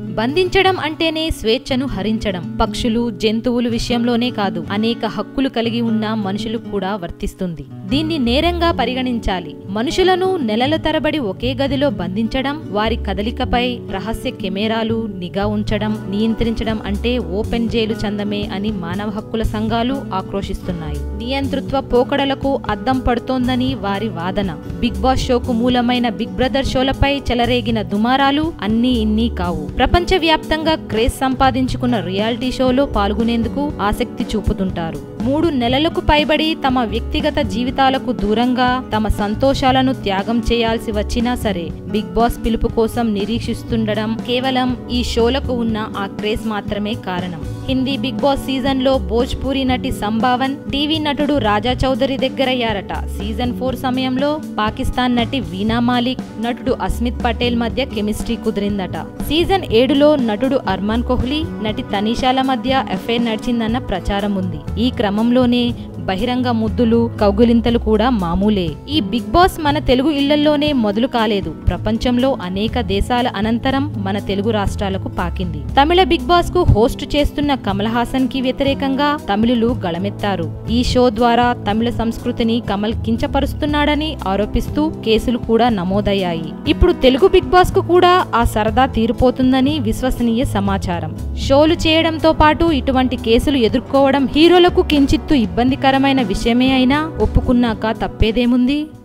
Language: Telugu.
బంధించడం అంటేనే స్వేచ్ఛను హరించడం పక్షులు జంతువులు విషయంలోనే కాదు అనేక హక్కులు కలిగి ఉన్న మనుషులు కూడా వర్తిస్తుంది దీన్ని నేరంగా పరిగణించాలి మనుషులను నెలల తరబడి ఒకే గదిలో బంధించడం వారి కదలికపై రహస్య కెమెరాలు నిఘా ఉంచడం నియంత్రించడం అంటే ఓపెన్ జైలు చందమే అని మానవ హక్కుల సంఘాలు ఆక్రోశిస్తున్నాయి నియంతృత్వ పోకడలకు అద్దం పడుతోందని వారి వాదన బిగ్ బాస్ షోకు మూలమైన బిగ్ బ్రదర్ షోలపై చెలరేగిన దుమారాలు అన్నీ ఇన్నీ కావు ప్రపంచవ్యాప్తంగా క్రేజ్ సంపాదించుకున్న రియాలిటీ షోలో పాల్గొనేందుకు ఆసక్తి చూపుతుంటారు మూడు నెలలకు పైబడి తమ వ్యక్తిగత జీవితాలకు దూరంగా తమ సంతోషాలను త్యాగం చేయాల్సి వచ్చినా సరే బిగ్ బాస్ పిలుపు కోసం నిరీక్షిస్తుండడం కేవలం ఈ షోలకు ఉన్న ఆ క్రేజ్ మాత్రమే కారణం హిందీ బిగ్ బాస్ సీజన్ లో భోజ్పూరి నటి సంభావన్ టీవీ నటుడు రాజా చౌదరి దగ్గరయ్యారట సీజన్ ఫోర్ సమయంలో పాకిస్తాన్ నటి వీణా మాలిక్ నటుడు అస్మిత్ పటేల్ మధ్య కెమిస్ట్రీ కుదిరిందట సీజన్ ఏడులో నటుడు అర్మాన్ కోహ్లీ నటి తనీషాల మధ్య ఎఫైర్ నడిచిందన్న ప్రచారం ఉంది ఈ క్రమంలోనే బహిరంగ ముద్దులు కౌగులింతలు కూడా మామూలే ఈ బిగ్ బాస్ మన తెలుగు ఇళ్లలోనే మొదలు కాలేదు ప్రపంచంలో అనేక దేశాల అనంతరం మన తెలుగు రాష్ట్రాలకు పాకింది తమిళ బిగ్ బాస్ కు హోస్ట్ చేస్తున్న కమల్ హాసన్ కి వ్యతిరేకంగా తమిళులు గళమెత్తారు ఈ షో ద్వారా తమిళ సంస్కృతిని కమల్ కించపరుస్తున్నాడని ఆరోపిస్తూ కేసులు కూడా నమోదయ్యాయి ఇప్పుడు తెలుగు బిగ్ బాస్ కు కూడా ఆ సరదా తీరిపోతుందని విశ్వసనీయ సమాచారం షోలు చేయడంతో పాటు ఇటువంటి కేసులు ఎదుర్కోవడం హీరోలకు కించిత్తు ఇబ్బందికరమైన విషయమే అయినా ఒప్పుకున్నాక తప్పేదేముంది